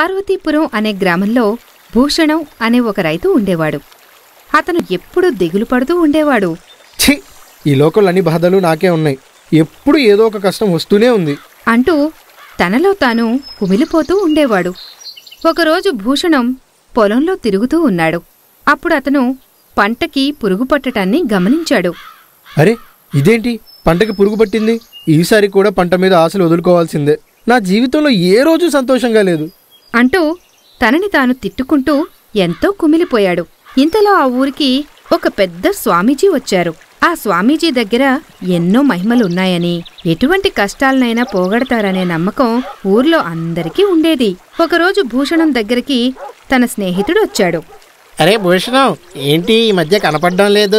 పార్వతీపురం అనే గ్రామంలో భూషణం అనే ఒక రైతు ఉండేవాడు అతను ఎప్పుడూ దిగులు పడుతూ ఉండేవాడు ఛీ ఈ లోకల్ అన్ని బాధలు నాకే ఉన్నాయి ఎప్పుడు ఏదో ఒక కష్టం వస్తూనే ఉంది అంటూ తనలో తాను కుమిలిపోతూ ఉండేవాడు ఒకరోజు భూషణం పొలంలో తిరుగుతూ ఉన్నాడు అప్పుడు అతను పంటకి పురుగు పట్టటాన్ని గమనించాడు అరే ఇదేంటి పంటకి పురుగు పట్టింది ఈసారి కూడా పంట మీద ఆశలు వదులుకోవాల్సిందే నా జీవితంలో ఏ రోజు సంతోషంగా లేదు అంటూ తనని తాను తిట్టుకుంటూ ఎంతో కుమిలిపోయాడు ఇంతలో ఆ ఊరికి ఒక పెద్ద స్వామీజీ వచ్చారు ఆ స్వామీజీ దగ్గర ఎన్నో మహిమలున్నాయని ఎటువంటి కష్టాలనైనా పోగొడతారనే నమ్మకం ఊర్లో అందరికీ ఉండేది ఒకరోజు భూషణం దగ్గరికి తన స్నేహితుడు వచ్చాడు అరే భూషణం ఏంటి ఈ మధ్య కనపడడం లేదు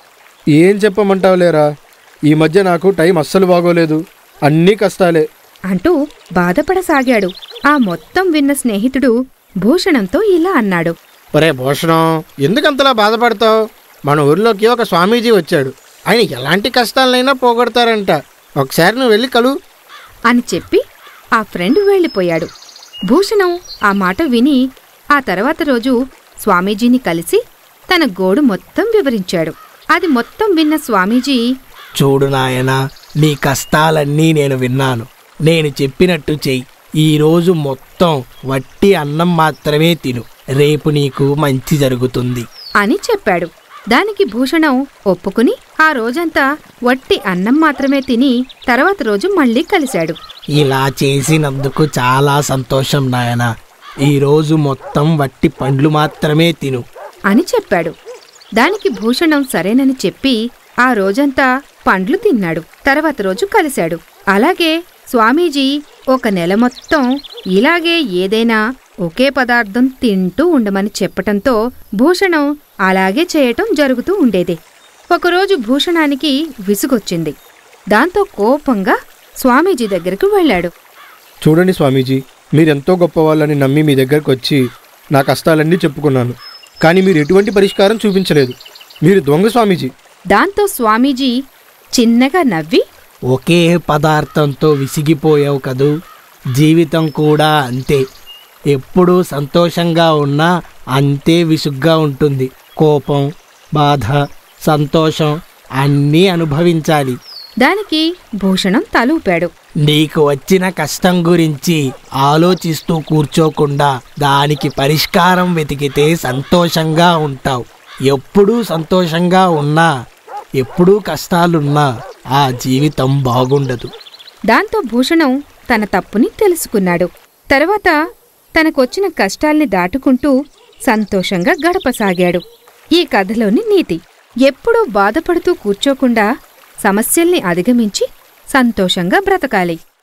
ఏం చెప్పమంటావు లేరా ఈ మధ్య నాకు టైం అస్సలు బాగోలేదు అన్నీ కష్టాలే అంటూ బాధపడసాగాడు ఆ మొత్తం విన్న స్నేహితుడు భూషణంతో ఇలా అన్నాడు ఒరే భూషణం ఎందుకు అంతలా బాధపడతావు మన ఊర్లోకి ఒక స్వామీజీ వచ్చాడు ఆయన ఎలాంటి కష్టాలనైనా పోగొడతారంట ఒకసారి నువ్వు వెళ్ళి కలు అని చెప్పి ఆ ఫ్రెండ్ వెళ్ళిపోయాడు భూషణం ఆ మాట విని ఆ తర్వాత రోజు స్వామీజీని కలిసి తన గోడు మొత్తం వివరించాడు అది మొత్తం విన్న స్వామీజీ చూడు నాయనా నీ కష్టాలన్నీ నేను విన్నాను నేను చెప్పినట్టు చెయ్యి ఈరోజు మొత్తం వట్టి అన్నం మాత్రమే తిను రేపు నీకు మంచి జరుగుతుంది అని చెప్పాడు దానికి భూషణం ఒప్పుకుని ఆ రోజంతా వట్టి అన్నం మాత్రమే తిని తర్వాత రోజు మళ్ళీ కలిశాడు ఇలా చేసినందుకు చాలా సంతోషం నాయనా ఈరోజు మొత్తం వట్టి పండ్లు మాత్రమే తిను అని చెప్పాడు దానికి భూషణం సరేనని చెప్పి ఆ రోజంతా పండ్లు తిన్నాడు తర్వాత రోజు కలిశాడు అలాగే స్వామీజీ ఒక నెల మొత్తం ఇలాగే ఏదైనా ఒకే పదార్థం తింటూ ఉండమని చెప్పటంతో భూషణం అలాగే చేయటం జరుగుతూ ఉండేది ఒకరోజు భూషణానికి విసుగొచ్చింది దాంతో కోపంగా స్వామీజీ దగ్గరకు వెళ్ళాడు చూడండి స్వామీజీ మీరెంతో గొప్పవాళ్ళని నమ్మి మీ దగ్గరకు వచ్చి నా కష్టాలన్నీ చెప్పుకున్నాను కానీ మీరు ఎటువంటి పరిష్కారం చూపించలేదు మీరు దొంగ స్వామీజీ దాంతో స్వామీజీ చిన్నగా నవ్వి ఒకే పదార్థంతో విసిగిపోయావు కదూ జీవితం కూడా అంతే ఎప్పుడూ సంతోషంగా ఉన్నా అంతే విసుగ్గా ఉంటుంది కోపం బాధ సంతోషం అన్నీ అనుభవించాలి దానికి భూషణం తలూపాడు నీకు వచ్చిన కష్టం గురించి ఆలోచిస్తూ కూర్చోకుండా దానికి పరిష్కారం వెతికితే సంతోషంగా ఉంటావు ఎప్పుడూ సంతోషంగా ఉన్నా ఎప్పుడూ కష్టాలున్నా ఆ జీవితం బాగుండదు దాంతో భూషణం తన తప్పుని తెలుసుకున్నాడు తర్వాత తనకొచ్చిన కష్టాల్ని దాటుకుంటూ సంతోషంగా గడపసాగాడు ఈ కథలోని నీతి ఎప్పుడూ బాధపడుతూ కూర్చోకుండా సమస్యల్ని అధిగమించి సంతోషంగా బ్రతకాలి